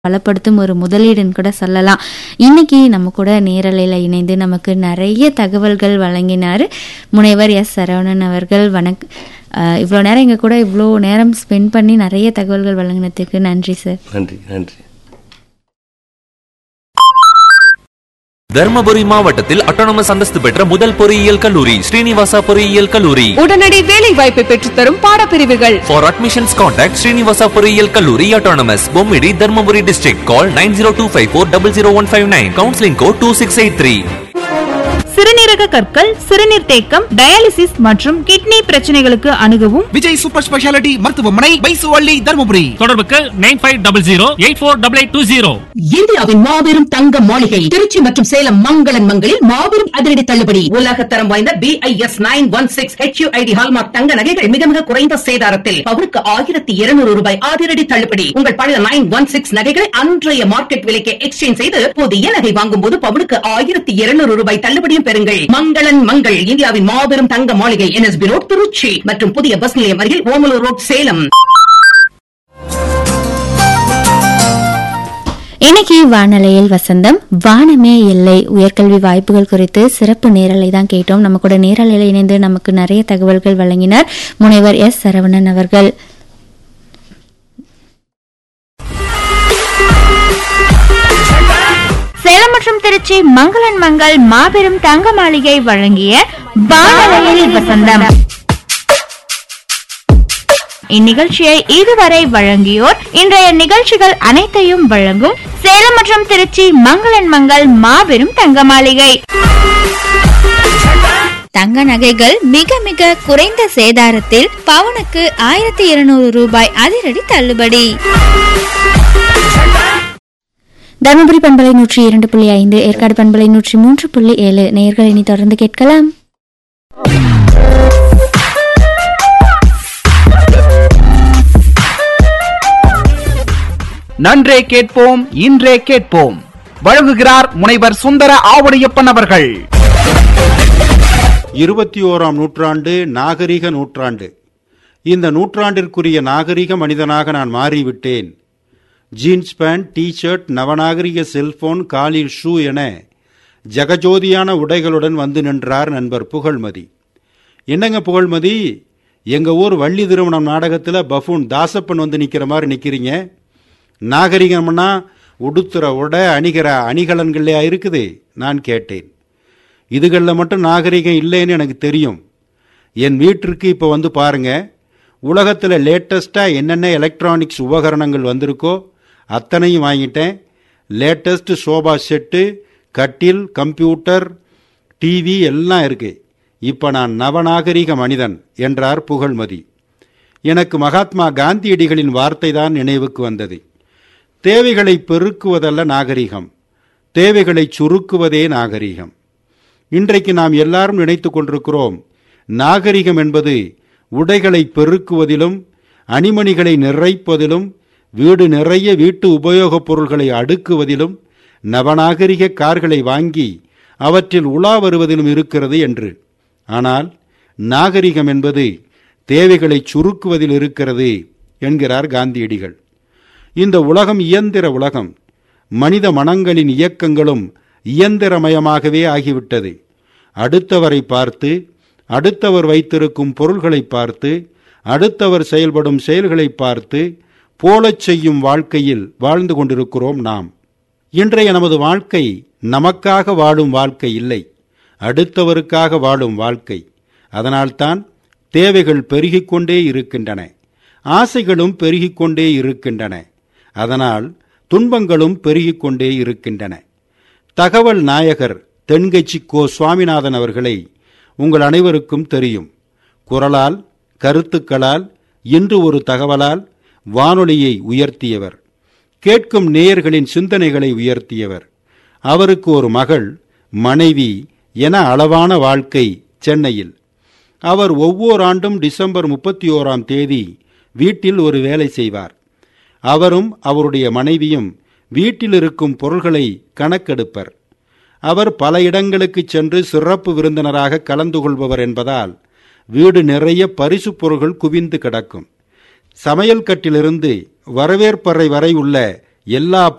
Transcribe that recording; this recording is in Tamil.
பலப்படுத்தும் ஒரு முதலீடுன்னு கூட சொல்லலாம் இன்னைக்கு நம்ம கூட நேரலையில் இணைந்து நமக்கு நிறைய தகவல்கள் வழங்கினார் முனைவர் எஸ் சரவணன் அவர்கள் வணக் இவ்வளோ நேரம் எங்கள் கூட இவ்வளோ நேரம் ஸ்பெண்ட் பண்ணி நிறைய தகவல்கள் வழங்கினதுக்கு நன்றி சார் நன்றி நன்றி தர்மபுரி மாவட்டத்தில் அட்டானமஸ் அந்தஸ்து பெற்ற முதல் பொறியியல் கல்லூரி ஸ்ரீனிவாசா பொறியியல் கல்லூரி உடனடி வேலை வாய்ப்பை பெற்றுத்தரும் பாடப்பிரிவுகள் For admissions contact Srinivasa பொறியியல் கல்லூரி autonomous Bommidi Dharmapuri district call 9025400159 counseling code 2683 சிறுநீரக கற்கள் சிறுநீர் தேக்கம் டயாலிசிஸ் மற்றும் கிட்னி பிரச்சனைகளுக்கு அணுகவும் விஜய் சூப்பர் ஸ்பெஷாலிட்டி மருத்துவமனை பைசுவள்ளி தருமபுரி தொடர்புக்கு nine five double zero eight four double eight two zero இந்தியாவின் மாபெரும் தங்க மாளிகை திருச்சி மற்றும் சேலம் மங்களன் மங்களில் மாபெரும் அதிரடி தள்ளுபடி உலக தரம் வாய்ந்த B I S nine one six HUID hallmark தங்க நகைகள் மிக மிக குறைந்த சேதாரத்தில் பவுனுக்கு ஆயிரத்தி இருநூறு ரூபாய் அதிரடி தள்ளுபடி உங்கள் பழைய நைன் ஒன் சிக்ஸ் நகைகளை அன்றைய மார்க்கெட் விலைக்கு எக்ஸ்சேஞ்ச் செய்து புதிய நகை வாங்கும் போது பவுனுக்கு ஆயிரத்தி இருநூறு ரூபாய் தள்ளுபடியும் பெறுங்கள் மங்களன் மங்கள் இந்தியாவின் மாபெரும் தங்க மாளிகை என்எஸ்பி ரோட் திருச்சி மற்றும் புதிய பஸ் நிலையம் அருகில் ஓமலூர் ரோட் சேலம் இன்னைக்கு வானலையில் வசந்தம் வானமே எல்லை உயர்கல்வி வாய்ப்புகள் குறித்து சிறப்பு நேரலை தான் கேட்டோம் நம்ம கூட நேரலையில் இணைந்து நமக்கு நிறைய தகவல்கள் வழங்கினார் முனைவர் எஸ் சரவணன் அவர்கள் சேலம் மற்றும் திருச்சி மங்களன் மங்கள் மாபெரும் தங்க மாளிகை வழங்கிய வானலையில் வசந்தம் இந்நிகழ்ச்சியை இதுவரை வழங்கியோர் இன்றைய நிகழ்ச்சிகள் அனைத்தையும் வழங்கும் சேலம் மற்றும் திருச்சி மங்களன் மங்கள் மாபெரும் தங்க மாளிகை தங்க நகைகள் மிக மிக குறைந்த சேதாரத்தில் பவுனுக்கு ஆயிரத்தி இருநூறு ரூபாய் அதிரடி தள்ளுபடி தருமபுரி பண்பலை நூற்றி இரண்டு புள்ளி ஐந்து ஏற்காடு பண்பலை நூற்றி மூன்று புள்ளி ஏழு நேயர்கள் இனி தொடர்ந்து கேட்கலாம் நன்றே கேட்போம் இன்றே கேட்போம் வழங்குகிறார் முனைவர் சுந்தர ஆவுடையப்பன் அவர்கள் இருபத்தி ஓராம் நூற்றாண்டு நாகரிக நூற்றாண்டு இந்த நூற்றாண்டிற்குரிய நாகரிக மனிதனாக நான் மாறிவிட்டேன் ஜீன்ஸ் பேண்ட் டி ஷர்ட் நவநாகரிக செல்போன் காலில் ஷூ என ஜகஜோதியான உடைகளுடன் வந்து நின்றார் நண்பர் புகழ்மதி என்னங்க புகழ்மதி எங்க ஊர் வள்ளி திருமணம் நாடகத்தில் பஃபூன் தாசப்பன் வந்து நிற்கிற மாதிரி நிற்கிறீங்க நாகரிகம்னா உடுத்துற உடை அணிகிற அணிகலன்கள்லையா இருக்குது நான் கேட்டேன் இதுகளில் மட்டும் நாகரிகம் இல்லைன்னு எனக்கு தெரியும் என் வீட்டிற்கு இப்போ வந்து பாருங்க உலகத்தில் லேட்டஸ்ட்டாக என்னென்ன எலக்ட்ரானிக்ஸ் உபகரணங்கள் வந்திருக்கோ அத்தனையும் வாங்கிட்டேன் லேட்டஸ்ட் சோபா செட்டு கட்டில் கம்ப்யூட்டர் டிவி எல்லாம் இருக்கு இப்போ நான் நவநாகரிக மனிதன் என்றார் புகழ்மதி எனக்கு மகாத்மா காந்தியடிகளின் வார்த்தை தான் நினைவுக்கு வந்தது தேவைகளை பெருக்குவதல்ல நாகரிகம் தேவைகளை சுருக்குவதே நாகரிகம் இன்றைக்கு நாம் எல்லாரும் நினைத்து கொண்டிருக்கிறோம் நாகரிகம் என்பது உடைகளை பெருக்குவதிலும் அணிமணிகளை நிறைப்பதிலும் வீடு நிறைய வீட்டு உபயோகப் பொருள்களை அடுக்குவதிலும் நவநாகரிக கார்களை வாங்கி அவற்றில் உலா வருவதிலும் இருக்கிறது என்று ஆனால் நாகரிகம் என்பது தேவைகளை சுருக்குவதில் இருக்கிறது என்கிறார் காந்தியடிகள் இந்த உலகம் இயந்திர உலகம் மனித மனங்களின் இயக்கங்களும் இயந்திரமயமாகவே ஆகிவிட்டது அடுத்தவரை பார்த்து அடுத்தவர் வைத்திருக்கும் பொருள்களை பார்த்து அடுத்தவர் செயல்படும் செயல்களை பார்த்து போலச் செய்யும் வாழ்க்கையில் வாழ்ந்து கொண்டிருக்கிறோம் நாம் இன்றைய நமது வாழ்க்கை நமக்காக வாழும் வாழ்க்கை இல்லை அடுத்தவருக்காக வாழும் வாழ்க்கை அதனால்தான் தேவைகள் பெருகிக் கொண்டே இருக்கின்றன ஆசைகளும் பெருகிக் கொண்டே இருக்கின்றன அதனால் துன்பங்களும் பெருகிக் கொண்டே இருக்கின்றன தகவல் நாயகர் தென்கட்சி கோ சுவாமிநாதன் அவர்களை உங்கள் அனைவருக்கும் தெரியும் குரலால் கருத்துக்களால் இன்று ஒரு தகவலால் வானொலியை உயர்த்தியவர் கேட்கும் நேயர்களின் சிந்தனைகளை உயர்த்தியவர் அவருக்கு ஒரு மகள் மனைவி என அளவான வாழ்க்கை சென்னையில் அவர் ஒவ்வொரு ஆண்டும் டிசம்பர் முப்பத்தி ஓராம் தேதி வீட்டில் ஒரு வேலை செய்வார் அவரும் அவருடைய மனைவியும் வீட்டில் இருக்கும் பொருள்களை கணக்கெடுப்பர் அவர் பல இடங்களுக்கு சென்று சிறப்பு விருந்தினராக கலந்து கொள்பவர் என்பதால் வீடு நிறைய பரிசு பொருள்கள் குவிந்து கிடக்கும் சமையல் கட்டிலிருந்து வரவேற்பறை வரை உள்ள எல்லா